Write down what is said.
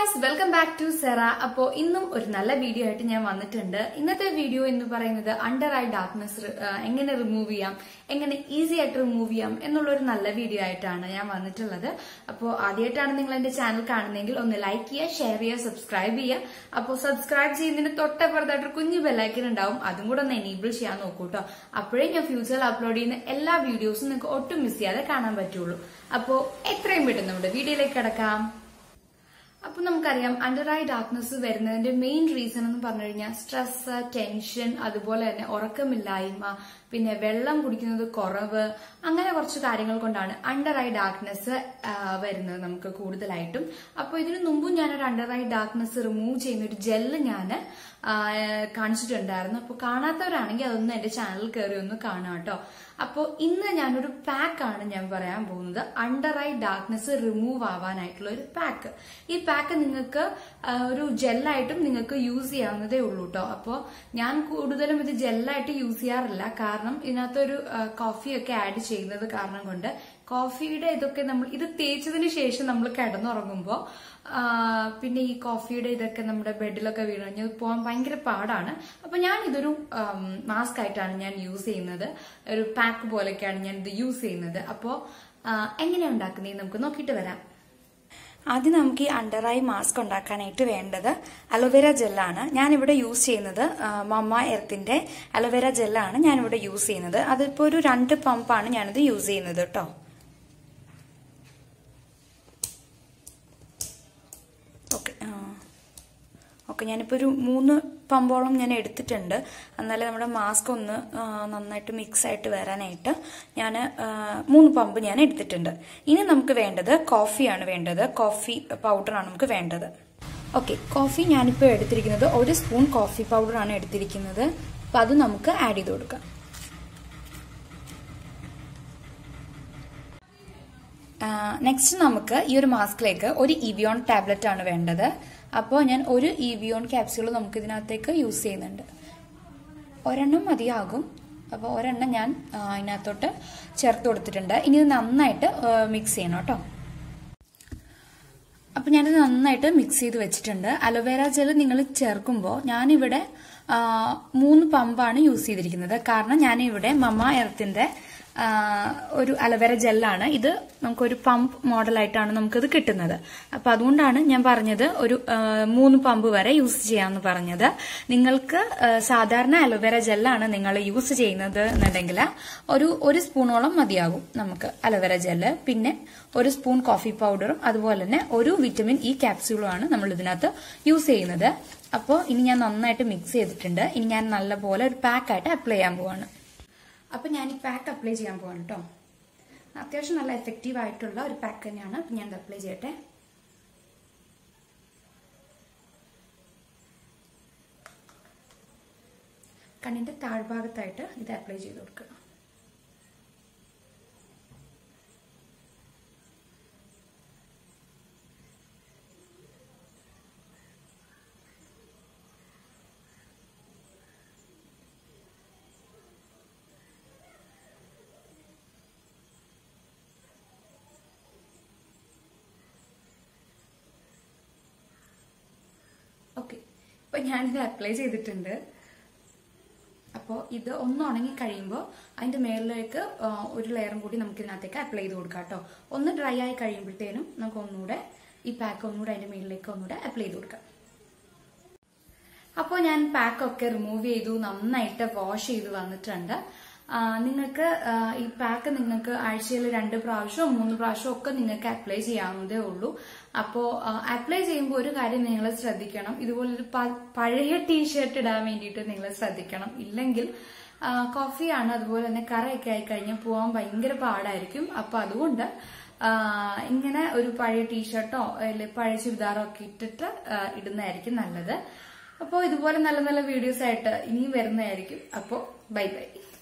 guys welcome back to സെറ അപ്പോ ഇന്നും ഒരു നല്ല വീഡിയോ ആയിട്ട് ഞാൻ വന്നിട്ടുണ്ട് ഇന്നത്തെ വീഡിയോ എന്ന് പറയുന്നത് അണ്ടർ ഐ ഡാർക്ക്നെസ് എങ്ങനെ റിമൂവ് ചെയ്യാം എങ്ങനെ ഈസി ആയിട്ട് റിമൂവ് ചെയ്യാം എന്നുള്ള ഒരു നല്ല വീഡിയോ ആയിട്ടാണ് ഞാൻ വന്നിട്ടുള്ളത് അപ്പോൾ ആദ്യമായിട്ടാണ് നിങ്ങൾ എന്റെ ചാനൽ കാണുന്നതെങ്കിൽ ഒന്ന് ലൈക്ക് ചെയ്യുക ഷെയർ ചെയ്യുക സബ്സ്ക്രൈബ് ചെയ്യുക അപ്പോൾ സബ്സ്ക്രൈബ് ചെയ്യുന്നതിന് തൊട്ടപ്പുറത്തായിട്ട് ഒരു കുഞ്ഞു ബെല്ലൈക്കൻ ഉണ്ടാവും അതും കൂടെ ഒന്ന് എനേബിൾ ചെയ്യാൻ നോക്കൂ കേട്ടോ അപ്പോഴേ ഞാൻ ഫ്യൂച്ചറിൽ അപ്ലോഡ് ചെയ്യുന്ന എല്ലാ വീഡിയോസും നിങ്ങൾക്ക് ഒട്ടും മിസ് ചെയ്യാതെ കാണാൻ പറ്റുള്ളൂ അപ്പോൾ എത്രയും പെട്ടെന്ന് നമ്മുടെ വീഡിയോയിലേക്ക് കിടക്കാം അപ്പൊ നമുക്കറിയാം അണ്ടർ ഐ ഡാർക്ക്നെസ് വരുന്നതിന്റെ മെയിൻ റീസൺ എന്ന് പറഞ്ഞു കഴിഞ്ഞാൽ സ്ട്രെസ് ടെൻഷൻ അതുപോലെ തന്നെ ഉറക്കമില്ലായ്മ പിന്നെ വെള്ളം കുടിക്കുന്നത് കുറവ് അങ്ങനെ കുറച്ച് കാര്യങ്ങൾ കൊണ്ടാണ് അണ്ടർ ഐ ഡാർക്ക്നെസ് വരുന്നത് നമുക്ക് കൂടുതലായിട്ടും അപ്പോൾ ഇതിനു മുമ്പും ഞാനൊരു അണ്ടർ ഐ ഡാർക്ക്നെസ് റിമൂവ് ചെയ്യുന്ന ഒരു ജെല്ല് ഞാൻ കാണിച്ചിട്ടുണ്ടായിരുന്നു അപ്പോൾ കാണാത്തവരാണെങ്കിൽ അതൊന്ന് എന്റെ ചാനൽ കയറി ഒന്ന് കാണാം കേട്ടോ അപ്പോൾ ഇന്ന് ഞാനൊരു പാക്കാണ് ഞാൻ പറയാൻ പോകുന്നത് അണ്ടർ ഐ ഡാർക്ക്നെസ് റിമൂവ് ആവാനായിട്ടുള്ള ഒരു പാക്ക് ഈ പാക്ക് നിങ്ങൾക്ക് ഒരു ജെല്ലായിട്ടും നിങ്ങൾക്ക് യൂസ് ചെയ്യാവുന്നതേ ഉള്ളൂ കേട്ടോ അപ്പോൾ ഞാൻ കൂടുതലും ഇത് ജെല്ലായിട്ട് യൂസ് ചെയ്യാറില്ല കാരണം ഇതിനകത്തൊരു കോഫിയൊക്കെ ആഡ് ചെയ്യുന്നത് കാരണം കൊണ്ട് കോഫിയുടെ ഇതൊക്കെ നമ്മൾ ഇത് തേച്ചതിന് ശേഷം നമ്മൾ കിടന്നുറങ്ങുമ്പോൾ പിന്നെ ഈ കോഫിയുടെ ഇതൊക്കെ നമ്മുടെ ബെഡിലൊക്കെ വീണ് കഴിഞ്ഞാൽ പോകാൻ ഭയങ്കര പാടാണ് അപ്പൊ ഞാൻ ഇതൊരു മാസ്ക് ആയിട്ടാണ് ഞാൻ യൂസ് ചെയ്യുന്നത് ഒരു പാക്ക് പോലെയൊക്കെയാണ് ഞാൻ ഇത് യൂസ് ചെയ്യുന്നത് അപ്പോൾ എങ്ങനെയാണ് ഉണ്ടാക്കുന്നത് നമുക്ക് നോക്കിയിട്ട് വരാം ആദ്യം നമുക്ക് ഈ അണ്ടർ ഐ മാസ്ക് ഉണ്ടാക്കാനായിട്ട് വേണ്ടത് അലോവേര ജെല്ലാണ് ഞാനിവിടെ യൂസ് ചെയ്യുന്നത് മമ്മ എർത്തിന്റെ അലോവേര ജെല്ലാണ് ഞാനിവിടെ യൂസ് ചെയ്യുന്നത് അതിപ്പോൾ ഒരു രണ്ട് പമ്പാണ് ഞാനിത് യൂസ് ചെയ്യുന്നത് കേട്ടോ ഓക്കെ ഓക്കെ ഞാനിപ്പോൾ ഒരു മൂന്ന് പമ്പോളം ഞാൻ എടുത്തിട്ടുണ്ട് എന്നാലേ നമ്മുടെ മാസ്ക് ഒന്ന് നന്നായിട്ട് മിക്സ് ആയിട്ട് വരാനായിട്ട് ഞാൻ മൂന്ന് പമ്പ് ഞാൻ എടുത്തിട്ടുണ്ട് ഇനി നമുക്ക് വേണ്ടത് കോഫിയാണ് വേണ്ടത് കോഫി പൗഡറാണ് നമുക്ക് വേണ്ടത് ഓക്കെ കോഫി ഞാനിപ്പോൾ എടുത്തിരിക്കുന്നത് ഒരു സ്പൂൺ കോഫി പൗഡറാണ് എടുത്തിരിക്കുന്നത് അപ്പം അത് നമുക്ക് ആഡ് ചെയ്ത് കൊടുക്കാം നെക്സ്റ്റ് നമുക്ക് ഈ ഒരു മാസ്കിലേക്ക് ഒരു ഇവിയോൺ ടാബ്ലറ്റ് ആണ് വേണ്ടത് അപ്പോൾ ഞാൻ ഒരു ഇവിയോൺ ക്യാപ്സ്യൂൾ നമുക്ക് ഇതിനകത്തേക്ക് യൂസ് ചെയ്യുന്നുണ്ട് ഒരെണ്ണം മതിയാകും അപ്പോൾ ഒരെണ്ണം ഞാൻ ഇതിനകത്തോട്ട് ചേർത്ത് കൊടുത്തിട്ടുണ്ട് ഇനി ഇത് നന്നായിട്ട് മിക്സ് ചെയ്യണം കേട്ടോ അപ്പം ഞാനിത് നന്നായിട്ട് മിക്സ് ചെയ്ത് വെച്ചിട്ടുണ്ട് അലോവേര ജെൽ നിങ്ങൾ ചേർക്കുമ്പോൾ ഞാനിവിടെ മൂന്ന് പമ്പാണ് യൂസ് ചെയ്തിരിക്കുന്നത് കാരണം ഞാനിവിടെ മമ്മ എർത്തിന്റെ ഒരു അലവേര ജെല്ലാണ് ഇത് നമുക്കൊരു പമ്പ് മോഡലായിട്ടാണ് നമുക്കിത് കിട്ടുന്നത് അപ്പൊ അതുകൊണ്ടാണ് ഞാൻ പറഞ്ഞത് ഒരു മൂന്ന് പമ്പ് വരെ യൂസ് ചെയ്യാമെന്ന് പറഞ്ഞത് നിങ്ങൾക്ക് സാധാരണ അലോവേര ജെല്ലാണ് നിങ്ങൾ യൂസ് ചെയ്യുന്നത് എന്നുണ്ടെങ്കിൽ ഒരു ഒരു സ്പൂണോളം മതിയാകും നമുക്ക് അലോവേര ജെല്ല് പിന്നെ ഒരു സ്പൂൺ കോഫി പൗഡറും അതുപോലെ തന്നെ ഒരു വിറ്റമിൻ ഇ ക്യാപ്സ്യൂളുമാണ് നമ്മൾ ഇതിനകത്ത് യൂസ് ചെയ്യുന്നത് അപ്പോൾ ഇനി ഞാൻ നന്നായിട്ട് മിക്സ് ചെയ്തിട്ടുണ്ട് ഇനി ഞാൻ നല്ലപോലെ ഒരു പാക്കായിട്ട് അപ്ലൈ ചെയ്യാൻ പോവാണ് അപ്പം ഞാൻ ഈ പാക്ക് അപ്ലൈ ചെയ്യാൻ പോവാണ് കേട്ടോ അത്യാവശ്യം നല്ല എഫക്റ്റീവ് ആയിട്ടുള്ള ഒരു പാക്ക് തന്നെയാണ് അപ്പം ഞാൻ അപ്ലൈ ചെയ്യട്ടെ കണ്ണിന്റെ താഴ്ഭാഗത്തായിട്ട് ഇത് അപ്ലൈ ചെയ്ത് കൊടുക്കുക ഓക്കെ ഇപ്പൊ ഞാനിത് അപ്ലൈ ചെയ്തിട്ടുണ്ട് അപ്പോൾ ഇത് ഒന്ന് ഉണങ്ങി കഴിയുമ്പോൾ അതിന്റെ മേളിലേക്ക് ഒരു ലെയറും കൂടി നമുക്ക് ഇതിനകത്തേക്ക് അപ്ലൈ ചെയ്ത് കൊടുക്കാം കേട്ടോ ഒന്ന് ഡ്രൈ ആയി കഴിയുമ്പോഴത്തേനും നമുക്ക് ഒന്നുകൂടെ ഈ പാക്ക് ഒന്നുകൂടെ അതിന്റെ മേളിലേക്ക് ഒന്നുകൂടെ അപ്ലൈ ചെയ്ത് കൊടുക്കാം അപ്പോൾ ഞാൻ പാക്കൊക്കെ റിമൂവ് ചെയ്തു നന്നായിട്ട് വാഷ് ചെയ്ത് വന്നിട്ടുണ്ട് നിങ്ങൾക്ക് ഈ പാക്ക് നിങ്ങൾക്ക് ആഴ്ചയിൽ രണ്ട് പ്രാവശ്യമോ മൂന്ന് പ്രാവശ്യമോ ഒക്കെ നിങ്ങൾക്ക് അപ്ലൈ ചെയ്യാവുന്നതേ ഉള്ളൂ അപ്പോൾ അപ്ലൈ ചെയ്യുമ്പോൾ ഒരു കാര്യം നിങ്ങൾ ശ്രദ്ധിക്കണം ഇതുപോലൊരു പഴയ ടീഷർട്ട് ഇടാൻ വേണ്ടിയിട്ട് നിങ്ങൾ ശ്രദ്ധിക്കണം ഇല്ലെങ്കിൽ കോഫിയാണ് അതുപോലെ തന്നെ കറയൊക്കെ ആയി കഴിഞ്ഞാൽ പോകാൻ ഭയങ്കര പാടായിരിക്കും അപ്പൊ അതുകൊണ്ട് ഇങ്ങനെ ഒരു പഴയ ടീഷർട്ടോ അല്ലെങ്കിൽ പഴയ ചുരിദാറോ ഒക്കെ ഇട്ടിട്ട് ഇടുന്നതായിരിക്കും നല്ലത് അപ്പോൾ ഇതുപോലെ നല്ല നല്ല വീഡിയോസ് ആയിട്ട് ഇനിയും വരുന്നതായിരിക്കും അപ്പോൾ ബൈ ബൈ